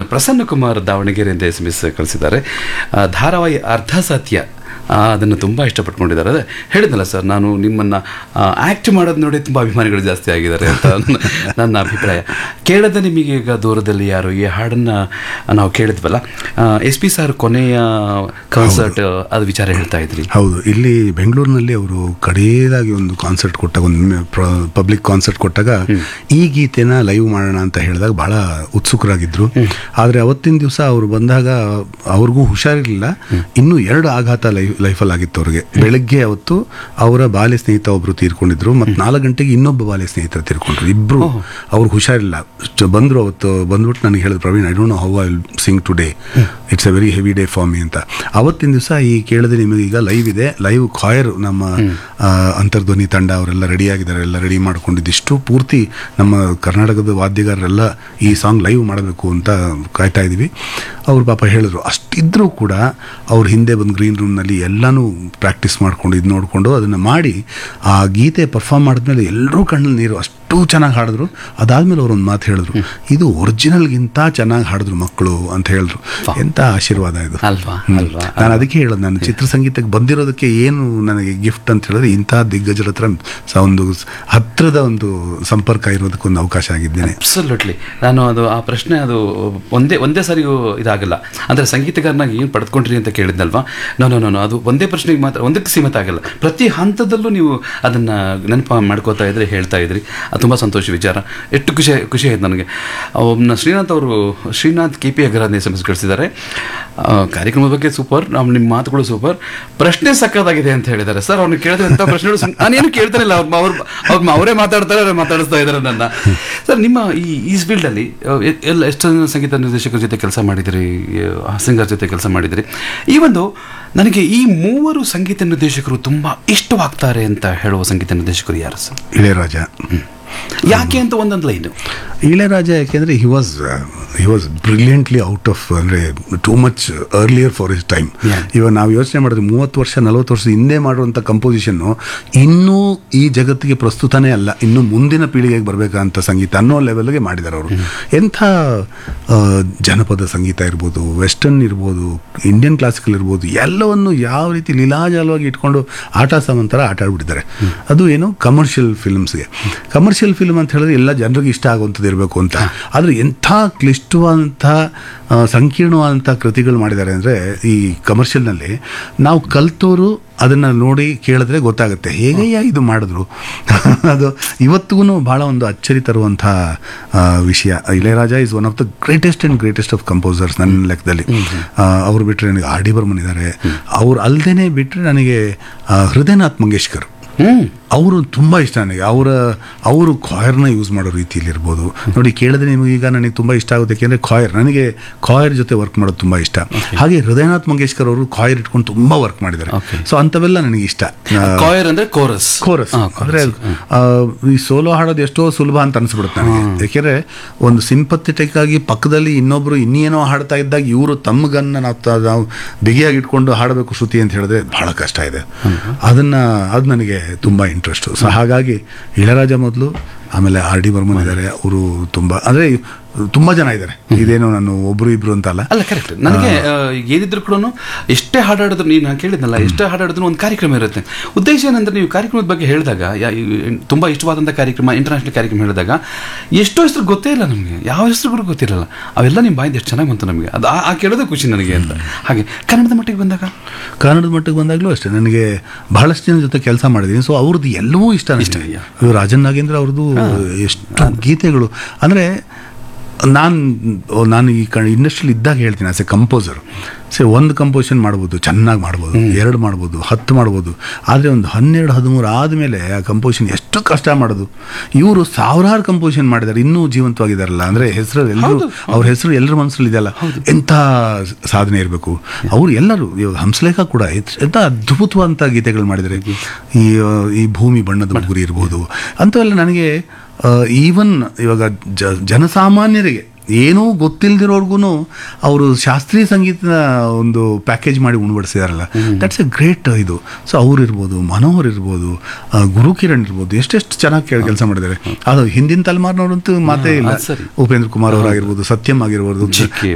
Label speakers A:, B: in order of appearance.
A: ಪ್ರಸನ್ನ ಕುಮಾರ್ ದಾವಣಗೆರೆಯಿಂದ S M S ಕಳಿಸಿದ್ದಾರೆ ಆ, ಧಾರಾವಾಹಿ ಅರ್ಧ ಸತ್ಯ ಆ, ಅದನ್ನು ತುಂಬ ಇಷ್ಟಪಟ್ಕೊಂಡಿದ್ದಾರೆ ಅದೇ ಹೇಳಿದ್ನಲ್ಲ ಸರ್ ನಾನು ನಿಮ್ಮನ್ನು ಆ್ಯಕ್ಟ್ ಮಾಡೋದು ನೋಡಿ ತುಂಬ ಅಭಿಮಾನಿಗಳು ಜಾಸ್ತಿ ಆಗಿದ್ದಾರೆ ಅಂತ ನನ್ನ- ನನ್ನ ಅಭಿಪ್ರಾಯ ಕೇಳದೆ ನಿಮಗೆ ಈಗ ದೂರದಲ್ಲಿ ಯಾರು ಈ ಹಾಡನ್ನು ನಾವು ಕೇಳಿದ್ವಲ್ಲ ಎಸ್ ಪಿ ಸರ್ ಕೊನೆಯ ಕಾನ್ಸರ್ಟ್ ಅದು ವಿಚಾರ ಹೇಳ್ತಾ ಇದ್ರಿ
B: ಹೌದು ಇಲ್ಲಿ ಬೆಂಗಳೂರಿನಲ್ಲಿ ಅವರು ಕಡೆಯದಾಗಿ ಒಂದು ಕಾನ್ಸರ್ಟ್ ಕೊಟ್ಟಾಗ ಒಂದು ಪಬ್ಲಿಕ್ ಕಾನ್ಸರ್ಟ್ ಕೊಟ್ಟಾಗ ಈ ಗೀತೆನ ಲೈವ್ ಮಾಡೋಣ ಅಂತ ಹೇಳಿದಾಗ ಬಹಳ ಉತ್ಸುಕರಾಗಿದ್ರು ಆದರೆ ಅವತ್ತಿನ ದಿವಸ ಅವರು ಬಂದಾಗ ಅವ್ರಿಗೂ ಹುಷಾರಿರಲಿಲ್ಲ ಇನ್ನೂ ಎರಡು ಆಘಾತ ಲೈಫ್ ಲೈಫಲ್ಲಿ ಆಗಿತ್ತು ಅವ್ರಿಗೆ ಬೆಳಗ್ಗೆ ಅವತ್ತು ಅವರ ಬಾಲ್ಯ ಸ್ನೇಹಿತ ಒಬ್ರು ತೀರ್ಕೊಂಡಿದ್ರು ಮತ್ತು ನಾಲ್ಕು ಗಂಟೆಗೆ ಇನ್ನೊಬ್ಬ ಬಾಲ್ಯ ಸ್ನೇಹಿತರು ತೀರ್ಕೊಂಡ್ರು ಇಬ್ರು ಅವ್ರಿಗೆ ಹುಷಾರಿಲ್ಲ ಚ- ಬಂದ್ರು ಅವತ್ತು ಬಂದ್ಬಿಟ್ಟು ನನಗೆ ಹೇಳಿದ್ರು Praveen I don't know how I sing today it's a very heavy day for me ಅಂತ ಅವತ್ತಿನ ದಿವಸ ಈ ಕೇಳಿದ್ರೆ ನಿಮಗೆ ಈಗ ಲೈವ್ ಇದೆ ಲೈವ್ ಕಾಯರ್ ನಮ್ಮ ಆ, ಅಂತರ್ಧ್ವನಿ ತಂಡ ಅವರೆಲ್ಲ ರೆಡಿ ಆಗಿದ್ದಾರೆ ಎಲ್ಲ ರೆಡಿ ಮಾಡ್ಕೊಂಡಿದ್ದಿಷ್ಟು ಪೂರ್ತಿ ನಮ್ಮ ಕರ್ನಾಟಕದ ವಾದ್ಯಗಾರರೆಲ್ಲ ಈ ಸಾಂಗ್ ಲೈವ್ ಮಾಡಬೇಕು ಅಂತ ಕಾಯ್ತಾ ಇದೀವಿ ಅವ್ರು ಪಾಪ ಹೇಳಿದ್ರು ಅಷ್ಟಿದ್ರೂ ಕೂಡ ಅವ್ರ ಹಿಂದೆ ಬಂದು ಗ್ರೀನ್ ರೂಮ್ನಲ್ಲಿ ಎಲ್ಲನೂ ಪ್ರಾಕ್ಟೀಸ್ ಮಾಡ್ಕೊಂಡು ಇದು ನೋಡಿಕೊಂಡು ಅದನ್ನು ಮಾಡಿ ಆ ಗೀತೆ ಪರ್ಫಾರ್ಮ್ ಮಾಡಿದ್ಮೇಲೆ ಎಲ್ಲರೂ ಕಣ್ಣಲ್ಲಿ ನೀರು ಅಷ್ಟು ಚೆನ್ನಾಗಿ ಹಾಡಿದ್ರು ಅದಾದ್ಮೇಲೆ ಅವ್ರೊಂದು ಮಾತು ಹೇಳಿದ್ರು ಇದು ಒರಿಜಿನಲ್ಗಿಂತ ಚೆನ್ನಾಗಿ ಹಾಡಿದ್ರು ಮಕ್ಕಳು ಅಂತ ಹೇಳಿದ್ರು ಎಂಥ ಆಶೀರ್ವಾದ ಇದು
A: ಅಲ್ವಾ ಅಲ್ವಾ
B: ನಾನು ಅದಕ್ಕೆ ಹೇಳೋದು ನಾನು ಚಿತ್ರಸಂಗೀತಕ್ಕೆ ಬಂದಿರೋದಕ್ಕೆ ಏನು ನನಗೆ ಗಿಫ್ಟ್ ಅಂತ ಹೇಳಿದ್ರೆ ಇಂಥ ದಿಗ್ಗಜರ ಹತ್ರ ಸ- ಒಂದು ಹತ್ತಿರದ ಒಂದು ಸಂಪರ್ಕ ಇರೋದಕ್ಕೊಂದು ಅವಕಾಶ ಆಗಿದ್ದೇನೆ
A: ಅಬ್ಸಲ್ಯೂಟ್ಲಿ ನಾನು ಅದು ಆ ಪ್ರಶ್ನೆ ಅದು ಒಂದೇ ಒಂದೇ ಸಾರಿಗೂ ಇದಾಗಲ್ಲ ಅಂದರೆ ಸಂಗೀತಗಾರನಾಗಿ ಏನು ಪಡೆದುಕೊಂಡ್ರಿ ಅಂತ ಕೇಳಿದ್ನಲ್ವಾ ನೋ ನೋ ನೋ ಅದು ಒಂದೇ ಪ್ರಶ್ನೆಗೆ ಮಾತ್ರ ಒಂದಕ್ಕೆ ಸೀಮಿತ ಆಗಲ್ಲ ಪ್ರತಿ ಹಂತದಲ್ಲೂ ನೀವು ಅದನ್ನು ನೆನಪು ಮಾಡ್ಕೋತಾ ಇದ್ರೆ ಹೇಳ್ತಾ ಇದ್ರಿ ಅದು ತುಂಬ ಸಂತೋಷ ವಿಚಾರ ಎಷ್ಟು ಖುಷಿ ಖುಷಿ ಆಯ್ತು ನನಗೆ ಒಬ್ಬನ ಶ್ರೀನಾಥ್ ಅವರು ಶ್ರೀನಾಥ್ ಕೆ ಪಿ ಅಗ್ರಹದ ಎಸ್ ಎಮ್ ಎಸ್ ಕಳಿಸಿದ್ದಾರೆ ಆ, ಕಾರ್ಯಕ್ರಮದ ಬಗ್ಗೆ ಸೂಪರ್ ನಮ್ಮ ನಿಮ್ಮ ಮಾತುಗಳು ಸೂಪರ್ ಪ್ರಶ್ನೆ ಸಕ್ಕತ್ತಾಗಿದೆ ಅಂತ ಹೇಳಿದ್ದಾರೆ ಸರ್ ಅವ್ರನ್ನ ಕೇಳಿದ್ರೆ ಎಂಥ ಪ್ರಶ್ನೆಗಳು ಸುಮ್- ನಾನೇನು ಕೇಳ್ತಾನೆ ಇಲ್ಲ ಅವ್ರು ಅವ್ರು ಅವ್ರು ಅವರೇ ಮಾತಾಡ್ತಾರೆ ಅವ್ರೇ ಮಾತಾಡಿಸ್ತಾ ಇದ್ದಾರೆ ನನ್ನ ಸರ್ ನಿಮ್ಮ ಈ ಈ ಫೀಲ್ಡಲ್ಲಿ ಎಲ್ಲ ಎಷ್ಟು ಜನ ಸಂಗೀತ ನಿರ್ದೇಶಕರ ಜೊತೆ ಕೆಲಸ ಮಾಡಿದಿರಿ ಸಿಂಗರ್ ಜೊತೆ ಕೆಲಸ ಮಾಡಿದಿರಿ ಈ ಒಂದು ನನಗೆ ಈ ಮೂವರು ಸಂಗೀತ ನಿರ್ದೇಶಕರು ತುಂಬ ಇಷ್ಟವಾಗ್ತಾರೆ ಅಂತ ಹೇಳುವ ಸಂಗೀತ ನಿರ್ದೇಶಕರು ಯಾರು ಸರ್
B: ಇಳೆಯರಾಜ
A: ಯಾಕೆ ಅಂತ ಒಂದೊಂದು ಲೈನು
B: ಇಳೆಯರಾಜ ಯಾಕೆಂದರೆ he was he was brilliantly out of ಅಂದರೆ too much earlier for his time
A: Yeah.
B: ಇವಾಗ ನಾವು ಯೋಚನೆ ಮಾಡಿದ್ರೆ ಮೂವತ್ತು ವರ್ಷ ನಲವತ್ತು ವರ್ಷದ ಹಿಂದೆ ಮಾಡುವಂಥ ಕಂಪೋಸಿಷನ್ನು ಇನ್ನೂ ಈ ಜಗತ್ತಿಗೆ ಪ್ರಸ್ತುತನೇ ಅಲ್ಲ ಇನ್ನು ಮುಂದಿನ ಪೀಳಿಗೆಗೆ ಬರಬೇಕಂತ ಸಂಗೀತ ಅನ್ನೋ ಲೆವೆಲ್ಗೆ ಮಾಡಿದ್ದಾರೆ ಅವರು ಎಂಥ ಆ, ಜನಪದ ಸಂಗೀತ ಇರ್ಬೋದು ವೆಸ್ಟರ್ನ್ ಇರ್ಬೋದು ಇಂಡಿಯನ್ ಕ್ಲಾಸಿಕಲ್ ಇರ್ಬೋದು ಎಲ್ಲವನ್ನು ಯಾವ ರೀತಿ ಲೀಲಾಜಾಲವಾಗಿ ಇಟ್ಕೊಂಡು ಆಟ ಸಾಮಂತರ ಆಟ ಆಡ್ಬಿಟ್ಟಿದ್ದಾರೆ ಅದು ಏನು ಕಮರ್ಷಿಯಲ್ ಫಿಲ್ಮ್ಸ್ಗೆ ಕಮರ್ಷಿಯಲ್ ಫಿಲ್ಮ್ ಅಂತ ಹೇಳಿದ್ರೆ ಎಲ್ಲ ಜನರಿಗೆ ಇಷ್ಟ ಆಗುವಂಥದ್ದು ಇರಬೇಕು ಅಂತ ಆದರೆ ಎಂಥ ಕ್ಲಿಷ್ಟವಾದಂಥ ಆ, ಸಂಕೀರ್ಣವಾದಂಥ ಕೃತಿಗಳು ಮಾಡಿದ್ದಾರೆ ಅಂದರೆ ಈ ಕಮರ್ಷಿಯಲ್ನಲ್ಲಿ ನಾವು ಕಲ್ತೋರು ಅದನ್ನು ನೋಡಿ ಕೇಳಿದ್ರೆ ಗೊತ್ತಾಗುತ್ತೆ ಹೇಗಯ್ಯ ಇದು ಮಾಡಿದ್ರು ಅದು ಇವತ್ತಿಗೂ ಭಾಳ ಒಂದು ಅಚ್ಚರಿ ತರುವಂಥ ಆ, ವಿಷಯ Ilaiyaraaja is one of the greatest and greatest of composers ನನ್ನ ಲೆಕ್ಕದಲ್ಲಿ ಆ, ಅವ್ರು ಬಿಟ್ಟರೆ ನನಗೆ ಆರ್ ಡಿ ಬರ್ಮನ್ ಇದ್ದಾರೆ ಅವ್ರು ಅಲ್ಲದೇ ಬಿಟ್ಟರೆ ನನಗೆ ಆ, ಹೃದಯನಾಥ್ ಮಂಗೇಶ್ಕರ್
A: ಹ್ಞೂ
B: ಅವರು ತುಂಬ ಇಷ್ಟ ನನಗೆ ಅವರ ಅವರು ಕಾಯರ್ನ ಯೂಸ್ ಮಾಡೋ ರೀತಿಯಲ್ಲಿ ಇರ್ಬೋದು ನೋಡಿ ಕೇಳಿದ್ರೆ ನಿಮಗೆ ಈಗ ನನಗೆ ತುಂಬ ಇಷ್ಟ ಆಗುತ್ತೆ ಯಾಕೆಂದರೆ ಕಾಯರ್ ನನಗೆ ಕಾಯರ್ ಜೊತೆ ವರ್ಕ್ ಮಾಡೋದು ತುಂಬ ಇಷ್ಟ ಹಾಗೆ ಹೃದಯನಾಥ್ ಮಂಗೇಶ್ಕರ್ ಅವರು ಕಾಯರ್ ಇಟ್ಕೊಂಡು ತುಂಬ ವರ್ಕ್ ಮಾಡಿದ್ದಾರೆ
A: Okay.
B: ಸೊ ಅಂಥವೆಲ್ಲ ನನಗೆ ಇಷ್ಟ
A: ಕಾಯರ್ ಅಂದ್ರೆ ಕೋರಸ್
B: ಕೋರಸ್ ಅಂದ್ರೆ ಆ, ಈ ಸೋಲೋ ಹಾಡೋದು ಎಷ್ಟೋ ಸುಲಭ ಅಂತ ಅನ್ಸ್ಬಿಡುತ್ತೆ ನನಗೆ ಯಾಕೆಂದ್ರೆ ಒಂದು ಸಿಂಪಥೆಟಿಕ್ ಆಗಿ ಪಕ್ಕದಲ್ಲಿ ಇನ್ನೊಬ್ರು ಇನ್ನೇನೋ ಹಾಡ್ತಾ ಇದ್ದಾಗ ಇವರು ತಮ್ಮಗನ್ನ ನಾವು ತ- ನಾವು ಬಿಗಿಯಾಗಿ ಇಟ್ಕೊಂಡು ಹಾಡಬೇಕು ಶ್ರುತಿ ಅಂತ ಹೇಳಿದ್ರೆ ಬಹಳ ಕಷ್ಟ ಇದೆ ಅದನ್ನ ಅದು ನನಗೆ ತುಂಬಾ ಇಂಟ್ರೆಸ್ಟ್ ಸೊ ಹಾಗಾಗಿ ಇಳರಾಜ ಮೊದಲು ಆಮೇಲೆ ಆರ್ ಡಿ ಬರ್ಮನ್ ಇದ್ದಾರೆ ಅವರು ತುಂಬಾ ಅಂದ್ರೆ ತುಂಬಾ ಜನ ಇದ್ದಾರೆ ಇದೇನೋ ನಾನು ಒಬ್ರು ಇಬ್ರು ಅಂತ ಅಲ್ಲ
A: ಅಲ್ಲ ಕರೆಕ್ಟ್ ನನಗೆ ಆ, ಏನಿದ್ರು ಕೂಡ ಎಷ್ಟೇ ಹಾಡಾಡಿದ್ರು ನೀನು ನಾನು ಕೇಳಿದ್ನಲ್ಲ ಎಷ್ಟೇ ಹಾಡಾಡಿದ್ರು ಒಂದು ಕಾರ್ಯಕ್ರಮ ಇರುತ್ತೆ ಉದ್ದೇಶ ಏನಂದ್ರೆ ನೀವು ಕಾರ್ಯಕ್ರಮದ ಬಗ್ಗೆ ಹೇಳಿದಾಗ ಯಾ- ಈ ತುಂಬ ಇಷ್ಟವಾದಂಥ ಕಾರ್ಯಕ್ರಮ ಇಂಟರ್ನ್ಯಾಷನಲ್ ಕಾರ್ಯಕ್ರಮ ಹೇಳಿದಾಗ ಎಷ್ಟೋ ಹೆಸರು ಗೊತ್ತೇ ಇಲ್ಲ ನಮಗೆ ಯಾವ ಹೆಸರುಗಳು ಗೊತ್ತಿರಲ್ಲ ಅವೆಲ್ಲ ನಿಮ್ಮ ಬಾಯಿಂದ ಎಷ್ಟು ಚೆನ್ನಾಗಿ ಬಂತು ನಮಗೆ ಅದು ಆ- ಆ ಕೇಳೋದೇ ಖುಷಿ ನನಗೆ ಅಂತ ಹಾಗೆ ಕನ್ನಡದ ಮಟ್ಟಿಗೆ ಬಂದಾಗ
B: ಕನ್ನಡದ ಮಟ್ಟಿಗೆ ಬಂದಾಗಲೂ ಅಷ್ಟೇ ನನಗೆ ಬಹಳಷ್ಟು ಜನ ಜೊತೆ ಕೆಲಸ ಮಾಡಿದ್ದೀನಿ ಸೊ ಅವ್ರದ್ದು ಎಲ್ಲವೂ ಇಷ್ಟ
A: ಇಷ್ಟ,
B: ನನಗೆ
A: ಯಾ.
B: ಇವ್ರು ರಾಜನ್ ನಾಗೇಂದ್ರ ಅವ್ರದ್ದು ಎಷ್ಟು ಗೀತೆಗಳು ಅಂದರೆ ನಾನು ನಾನು ಈ ಕ ಇಂಡಸ್ಟ್ರಿಯಲ್ಲಿ ಇದ್ದಾಗ ಹೇಳ್ತೀನಿ ಆಸ್ ಎ ಕಂಪೋಸರ್ ಸೇ ಒಂದು ಕಂಪೋಸಿಷನ್ ಮಾಡ್ಬೋದು ಚೆನ್ನಾಗಿ ಮಾಡ್ಬೋದು ಎರಡು ಮಾಡ್ಬೋದು ಹತ್ತು ಮಾಡ್ಬೋದು ಆದರೆ ಒಂದು ಹನ್ನೆರಡು ಹದಿಮೂರು ಆದಮೇಲೆ ಆ ಕಂಪೋಸಿಷನ್ ಎಷ್ಟು ಕಷ್ಟ ಮಾಡೋದು ಇವರು ಸಾವಿರಾರು ಕಂಪೋಸಿಷನ್ ಮಾಡಿದ್ದಾರೆ ಇನ್ನೂ ಜೀವಂತವಾಗಿದ್ದಾರಲ್ಲ ಅಂದರೆ ಹೆಸರು ಎಲ್ಲರೂ ಅವ್ರ ಹೆಸರು ಎಲ್ಲರ ಮನಸ್ಸಲ್ಲಿ ಇದೆಯಲ್ಲ ಎಂಥ ಸಾಧನೆ ಇರಬೇಕು ಅವ್ರು ಎಲ್ಲರೂ ಇವಾಗ ಹಂಸಲೇಖ ಕೂಡ ಎತ್- ಎಂಥ ಅದ್ಭುತವಾದಂಥ ಗೀತೆಗಳು ಮಾಡಿದ್ದಾರೆ ಈ ಆ, ಈ ಭೂಮಿ ಬಣ್ಣದ ಗುರಿ ಇರ್ಬೋದು ಅಂಥವೆಲ್ಲ ನನಗೆ ಈವನ್ ಇವಾಗ ಜ ಜನಸಾಮಾನ್ಯರಿಗೆ ಏನೂ ಗೊತ್ತಿಲ್ಲದಿರೋರ್ಗು ಅವರು ಶಾಸ್ತ್ರೀಯ ಸಂಗೀತದ ಒಂದು ಪ್ಯಾಕೇಜ್ ಮಾಡಿ ಉಣಬಡಿಸಿದಾರಲ್ಲ ದಟ್ಸ್ ಎ ಗ್ರೇಟ್ ಇದು ಸೊ ಅವ್ರು ಇರ್ಬೋದು ಮನೋಹರ್ ಇರ್ಬೋದು ಆ, ಗುರುಕಿರಣ್ ಇರ್ಬೋದು ಎಷ್ಟೆಷ್ಟು ಚೆನ್ನಾಗಿ ಕೆಲಸ ಮಾಡಿದ್ದಾರೆ ಅದು ಹಿಂದಿನ ತಲೆಮಾರಿನವ್ರಂತೂ ಮಾತೇ ಇಲ್ಲ
A: ಅದು ಸರಿ.
B: ಉಪೇಂದ್ರ ಕುಮಾರ್ ಅವರಾಗಿರ್ಬೋದು ಸತ್ಯಂ ಆಗಿರ್ಬೋದು
A: ಚಿಕ್ಕಿ